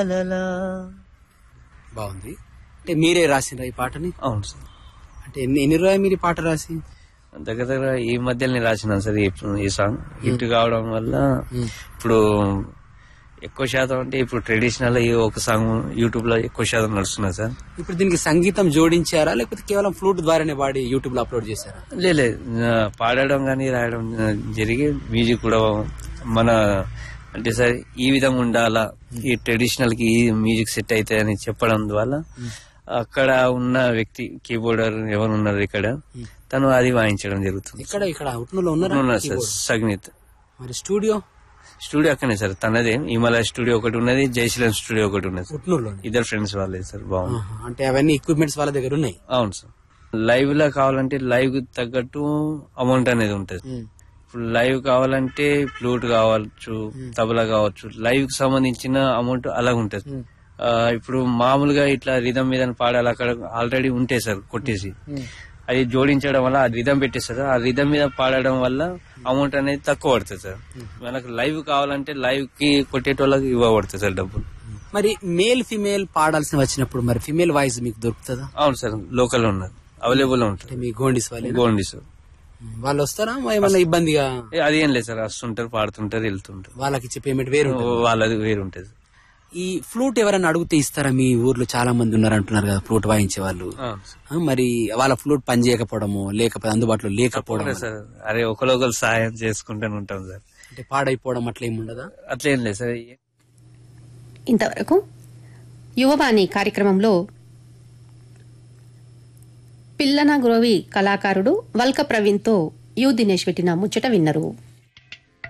బాగుంది అంటే మీరే రాసిండ్రా ఈ పాటని అవును సార్ అంటే ఎన్ని ఎన్ని రోజులు మీరు ఈ పాట రాసి దగ్గర దగ్గర ఈ మధ్యలోనే రాసినాను సార్ ఇప్పుడు ఈ సాంగ్ హిట్ కావడం వల్ల ఇప్పుడు ఎక్కువ శాతం అంటే ఇప్పుడు ట్రెడిషనల్ ఈ ఒక సాంగ్ యూట్యూబ్ లో ఎక్కువ శాతం నడుస్తున్నది సార్ ఇప్పుడు దీనికి సంగీతం జోడించారా లేకపోతే కేవలం ఫ్లూట్ ద్వారానే పాడి యూట్యూబ్ లో అప్లోడ్ చేశారా లే లే, ఆ, పాడడం కానీ రాయడం ఆ, జరిగి మ్యూజిక్ కూడా మన అంటే సార్ ఈ విధంగా ఉండాలా ఈ ట్రెడిషనల్ కి ఈ మ్యూజిక్ సెట్ అయితే అని చెప్పడం ద్వారా అక్కడ ఉన్న వ్యక్తి కీబోర్డర్ ఎవరు ఉన్నారు ఇక్కడ తను అది వాయించడం జరుగుతుంది ఇక్కడ ఇక్కడ ఉట్నూరులో ఉన్నారా ఉన్నారు సార్ సగ్నిత్ మరి స్టూడియో స్టూడియో అక్కనే సార్ తనదే హిమాలయ స్టూడియో ఒకటి ఉన్నది జయశీలం స్టూడియో ఒకటి ఉన్నది సార్ ఉట్నూరులో ఇద్దరు ఫ్రెండ్స్ వాళ్ళే సార్ బాగుంది అంటే అవన్నీ ఎక్విప్మెంట్స్ వాళ్ళ దగ్గర ఉన్నాయి అవును సార్ లైవ్ లో కావాలంటే లైవ్ తగ్గట్టు అమౌంట్ అనేది ఉంటది ఇప్పుడు లైవ్ కావాలంటే ఫ్లూట్ కావచ్చు తబలా కావచ్చు లైవ్ కి సంబంధించిన అమౌంట్ అలాగ ఉంటది ఆ, ఇప్పుడు మామూలుగా ఇట్లా రిధం మీద పాడాలి అక్కడ ఆల్రెడీ ఉంటాయి సార్ కొట్టేసి అది జోడించడం వల్ల ఆ రిధం పెట్టేస్తారు ఆ రిధం మీద పాడడం వల్ల అమౌంట్ అనేది తక్కువ పడుతుంది సార్ మనకు లైవ్ కావాలంటే లైవ్ కి కొట్టేటోళ్ళకి ఇవ్వబడుతుంది సార్ డబ్బులు మరి మేల్ ఫిమేల్ పాడాల్సిన వచ్చినప్పుడు మరి ఫిమేల్ వాయిస్ మీకు దొరుకుతుందా అవును సార్ లోకల్ ఉన్నారు అవైలబుల్ ఉంటుంది అంటే మీ గోండిస్ వాళ్ళే గోండి సార్ వాళ్ళు వస్తారా మరి ఏమన్నా ఇబ్బందిగా ఏ, అది ఏం లేదు సార్ వస్తుంటారు పాడుతుంటారు వెళ్తుంటారు వాళ్ళకి ఇచ్చే పేమెంట్ వేరు ఉంటుంది. వాళ్ళది వేరు ఉంటుంది ఈ ఫ్లూట్ ఎవరైనా అడిగితే ఇస్తారా మీ ఊర్లో చాలా మంది ఉన్నారు అంటున్నారు కదా ఫ్లూట్ వాయించే వాళ్ళు అవును సార్. ఆ, మరి వాళ్ళ ఫ్లూట్ పని చేయకపోవడము లేకపోతే అందుబాటులో లేకపోవడం ఓకే సార్ అరే ఒకరొకరు సాయం చేసుకుంటూనే ఉంటాం సార్ అంటే పాడైపోవడం అట్లా ఏమి ఉండదా అట్లేం లేదు సార్ ఇంతవరకు యువవాణి కార్యక్రమంలో పిల్లన గురవి కళాకారుడు వల్క ప్రవీణ్తో యు దినేష్ పెట్టిన ముచ్చట విన్నరు